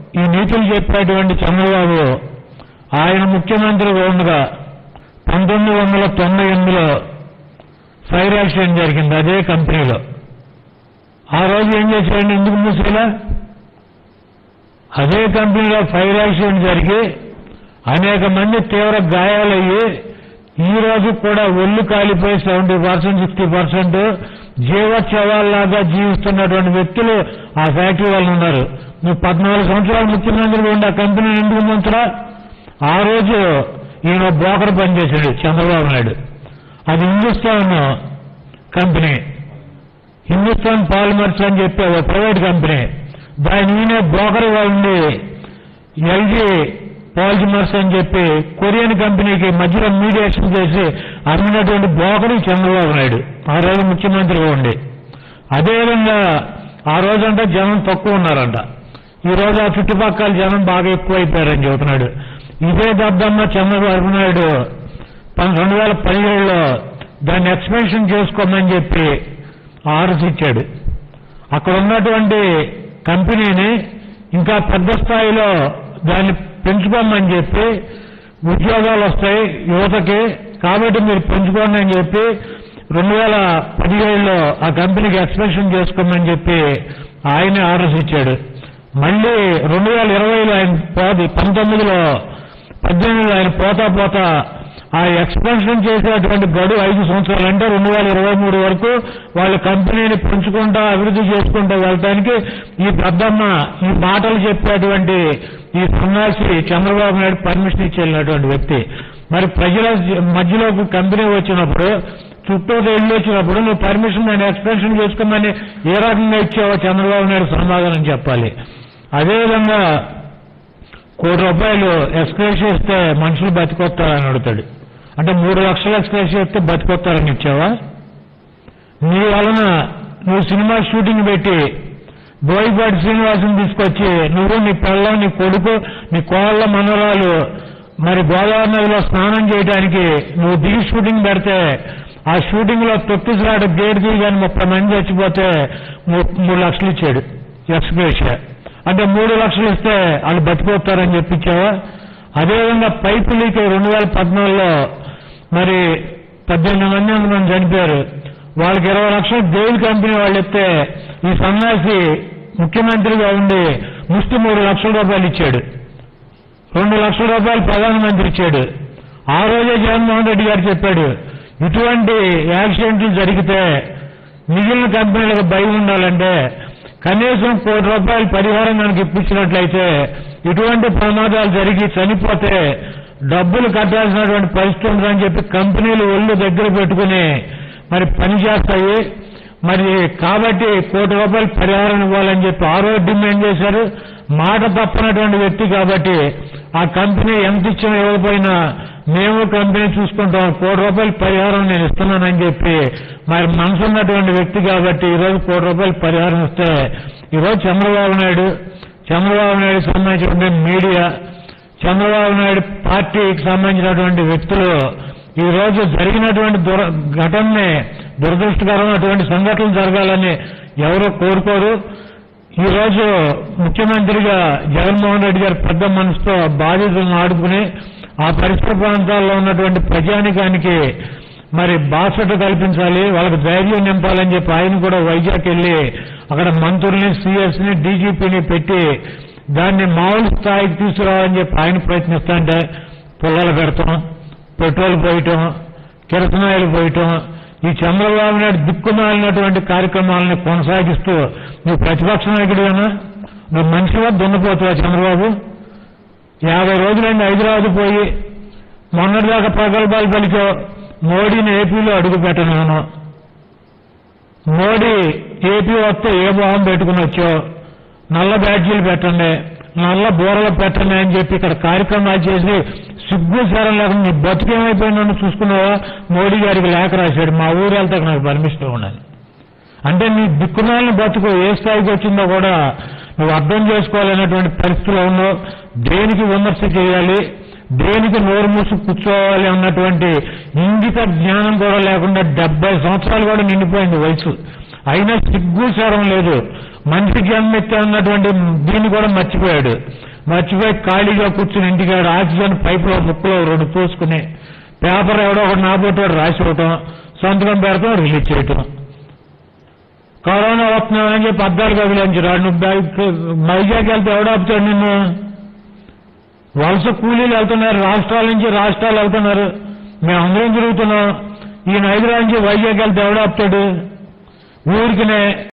ఈ నీతులు చెప్పేటువంటి చంద్రబాబు ఆయన ముఖ్యమంత్రిగా ఉండగా పంతొమ్మిది వందల తొంభై ఎనిమిదిలో ఫైర్ యాక్సిడెంట్ జరిగింది అదే కంపెనీలో ఆ రోజు ఏం చేశారండి ఎందుకు మూసేలా అదే కంపెనీలో ఫైర్ యాక్సిడెంట్ జరిగి అనేక మంది తీవ్ర గాయాలయ్యి ఈ రోజు కూడా ఒళ్ళు కాలిపోయి సెవెంటీ పర్సెంట్ సిక్స్టీ పర్సెంట్ జీవోత్సవాల్లాగా జీవిస్తున్నటువంటి వ్యక్తులు ఆ ఫ్యాక్టరీ వాళ్ళు ఉన్నారు నువ్వు పద్నాలుగు సంవత్సరాలు ముఖ్యమంత్రిగా ఉండి ఆ కంపెనీ ఎందుకు ముంచరా ఆ రోజు ఈయన బ్రోకర్ పనిచేశాడు చంద్రబాబు నాయుడు అది హిందుస్థాన్ కంపెనీ హిందుస్థాన్ పాలిమర్స్ అని చెప్పి ఒక ప్రైవేట్ కంపెనీ దాని ఈయన బ్రోకర్గా ఉండి ఎల్జీ పాలిమర్స్ అని చెప్పి కొరియన్ కంపెనీకి మధ్యలో మీడియేషన్ చేసి అమ్మినటువంటి బ్రోకర్ ఈ చంద్రబాబు నాయుడు ఆ రోజు ముఖ్యమంత్రిగా ఉండి అదేవిధంగా ఆ రోజంటే జనం తక్కువ ఉన్నారంట ఈ రోజు ఆ చుట్టుపక్కల జనం బాగా ఎక్కువైపోయారని చెబుతున్నాడు ఇదే దద్దమ్మ చంద్రబాబు నాయుడు పం- రెండు వేల పదిహేడులో దాన్ని ఎక్స్పెన్షన్ చేసుకోమని చెప్పి ఆర్డర్స్ ఇచ్చాడు అక్కడ ఉన్నటువంటి కంపెనీని ఇంకా పెద్ద స్థాయిలో దాన్ని పెంచుకోమని చెప్పి ఉద్యోగాలు వస్తాయి యువతకి కాబట్టి మీరు పెంచుకోండి అని చెప్పి రెండు వేల పదిహేడులో ఆ కంపెనీకి ఎక్స్పెన్షన్ చేసుకోమని చెప్పి ఆయనే ఆర్డర్స్ ఇచ్చాడు మళ్ళీ రెండు వేల ఇరవైలో ఆయన పోది పంతొమ్మిదిలో పద్దెనిమిదిలో ఆయన పోతా పోతా ఆ ఎక్స్పెన్షన్ చేసేటువంటి గడువు ఐదు సంవత్సరాలు అంటే రెండు వేల ఇరవై మూడు వరకు వాళ్ళ కంపెనీని పెంచుకుంటా అభివృద్ధి చేసుకుంటూ వెళ్ళటానికి ఈ పెద్దమ్మ ఈ మాటలు చెప్పేటువంటి ఈ సన్యాసి చంద్రబాబు నాయుడు పర్మిషన్ ఇచ్చి వెళ్ళినటువంటి వ్యక్తి మరి ప్రజల మధ్యలోకి కంపెనీ వచ్చినప్పుడు చుట్టూ వెళ్ళి వచ్చినప్పుడు నువ్వు పర్మిషన్ నేను ఎక్స్పెన్షన్ చేసుకోమని ఏ రకంగా ఇచ్చావో చంద్రబాబు నాయుడు సమాధానం చెప్పాలి అదేవిధంగా కోటి రూపాయలు ఎక్స్ప్రెస్ చేస్తే మనుషులు బతికొస్తారని అడుగుతాడు అంటే మూడు లక్షలు ఎక్స్ప్రెస్ చేస్తే బతికొస్తారని ఇచ్చావా నీ వలన నువ్వు సినిమా షూటింగ్ పెట్టి బోయిపాటి శ్రీనివాసం తీసుకొచ్చి నువ్వు నీ పిల్లం నీ కొడుకు నీ కోళ్ళ మనవరాలు మరి గోదావరి నదిలో స్నానం చేయడానికి నువ్వు దిగి షూటింగ్ పెడితే ఆ షూటింగ్ లో తొక్కిసలాట గేట్ దిగాని ముప్పై మంది చచ్చిపోతే మూ- మూడు లక్షలు ఇచ్చాడు ఎక్స్ప్రెస్ అంటే మూడు లక్షలు ఇస్తే వాళ్ళు బతికొస్తారని చెప్పించావా అదేవిధంగా పైపు లీక్ అయ్యి రెండు వేల పద్నాలుగులో మరి పద్దెనిమిది మంది మంది చనిపోయారు వాళ్ళకి ఇరవై లక్షలు గోల్డ్ కంపెనీ వాళ్ళు ఇస్తే ఈ సన్యాసి ముఖ్యమంత్రిగా ఉండి ముష్టి మూడు లక్షల రూపాయలు ఇచ్చాడు రెండు లక్షల రూపాయలు ప్రధానమంత్రి ఇచ్చాడు ఆ రోజే జగన్మోహన్ రెడ్డి గారు చెప్పాడు ఇటువంటి యాక్సిడెంట్లు జరిగితే మిగిలిన కంపెనీలకు భయం ఉండాలంటే కనీసం కోటి రూపాయలు పరిహారం మనకి ఇప్పించినట్లయితే ఇటువంటి ప్రమాదాలు జరిగి చనిపోతే డబ్బులు కట్టాల్సినటువంటి పరిస్థితి ఉందని చెప్పి కంపెనీలు ఒళ్ళు దగ్గర పెట్టుకుని మరి పని చేస్తాయి మరి కాబట్టి కోటి రూపాయలు పరిహారం ఇవ్వాలని చెప్పి ఆ రోజు డిమాండ్ చేశారు మాట తప్పనటువంటి వ్యక్తి కాబట్టి ఆ కంపెనీ ఎంత ఇచ్చినా ఇవ్వకపోయినా మేము కంపెనీ చూసుకుంటాం కోటి రూపాయల పరిహారం నేను ఇస్తున్నానని చెప్పి మరి మనసు ఉన్నటువంటి వ్యక్తి కాబట్టి ఈరోజు కోటి రూపాయల పరిహారం ఇస్తే ఈరోజు చంద్రబాబు నాయుడు చంద్రబాబు నాయుడు సంబంధించినటువంటి మీడియా చంద్రబాబు నాయుడు పార్టీకి సంబంధించినటువంటి వ్యక్తులు ఈ రోజు జరిగినటువంటి దుర ఘటనని దురదృష్టకరం అటువంటి సంఘటనలు జరగాలని ఎవరూ కోరుకోరు ఈ రోజు ముఖ్యమంత్రిగా జగన్మోహన్ రెడ్డి గారు పెద్ద మనసుతో బాధితులను ఆడుకుని ఆ పరిసర ప్రాంతాల్లో ఉన్నటువంటి ప్రజానికానికి మరి బాసట కల్పించాలి వాళ్ళకి ధైర్యం నింపాలని చెప్పి ఆయన కూడా వైజాగ్ వెళ్ళి అక్కడ మంత్రుల్ని సీఎస్ ని డీజీపీని పెట్టి దాన్ని మామూలు స్థాయికి తీసుకురావాలని చెప్పి ఆయన ప్రయత్నిస్తుంటే పుల్లలు పెడతాం పెట్రోల్ పోయటం కిరసనాయిలు పోయటం ఈ చంద్రబాబు నాయుడు దిక్కుమాలినటువంటి కార్యక్రమాలను కొనసాగిస్తూ నువ్వు ప్రతిపక్ష నాయకుడివేనా నువ్వు మనిషిగా దున్నపోతావా చంద్రబాబు యాభై రోజులండి హైదరాబాద్ పోయి మొన్నటిదాకా ప్రగల్భాలు పలికావు మోడీని ఏపీలో అడుగు పెట్టను మోడీ ఏపీ వస్తే ఏ మొహం పెట్టుకుని వచ్చావు నల్ల బ్యాడ్జీలు పెట్టండి నల్ల బూరలు పెట్టండి అని చెప్పి ఇక్కడ కార్యక్రమాలు చేసి సిగ్గు సరం లేకుండా నీ బతుకేమైపోయిందని చూసుకున్నావా మోడీ గారికి లేఖ రాశాడు మా ఊరు వెళ్తే నాకు పర్మిషన్ ఇవ్వండి అంటే నీ దిక్కునాలని బతుకు ఏ స్థాయికి వచ్చిందో కూడా నువ్వు అర్థం చేసుకోవాలనేటువంటి పరిస్థితిలో ఉన్నావు దేనికి విమర్శ చేయాలి దేనికి నోరు మూసి కూర్చోవాలి అన్నటువంటి ఇంగిత జ్ఞానం కూడా లేకుండా డెబ్బై సంవత్సరాలు కూడా నిండిపోయింది వయసు అయినా సిగ్గు సారం లేదు మనిషి జన్మెత్తే ఉన్నటువంటి దీన్ని కూడా మర్చిపోయాడు మర్చిపోయి ఖాళీగా కూర్చుని ఇంటికాడ ఆక్సిజన్ పైపులో ముక్కులో రెండు పోసుకుని పేపర్ ఎవడో ఒకటి నాబోటాడు రాసి ఇవ్వటం సంతకం పెడతాం రిలీజ్ చేయటం కరోనా వస్తున్నామని చెప్పి అద్దాలు కదిలించరాడు నువ్వు బయట వైజాగ్ వెళ్తే ఎవడాపుతాడు నిన్ను వలస కూలీలు వెళ్తున్నారు రాష్ట్రాల నుంచి రాష్ట్రాలు వెళ్తున్నారు మేమందరం తిరుగుతున్నాం ఈయన హైదరాబాద్ నుంచి వైజాగ్ వెళ్తే ఎవడాపుతాడు ఊరికినే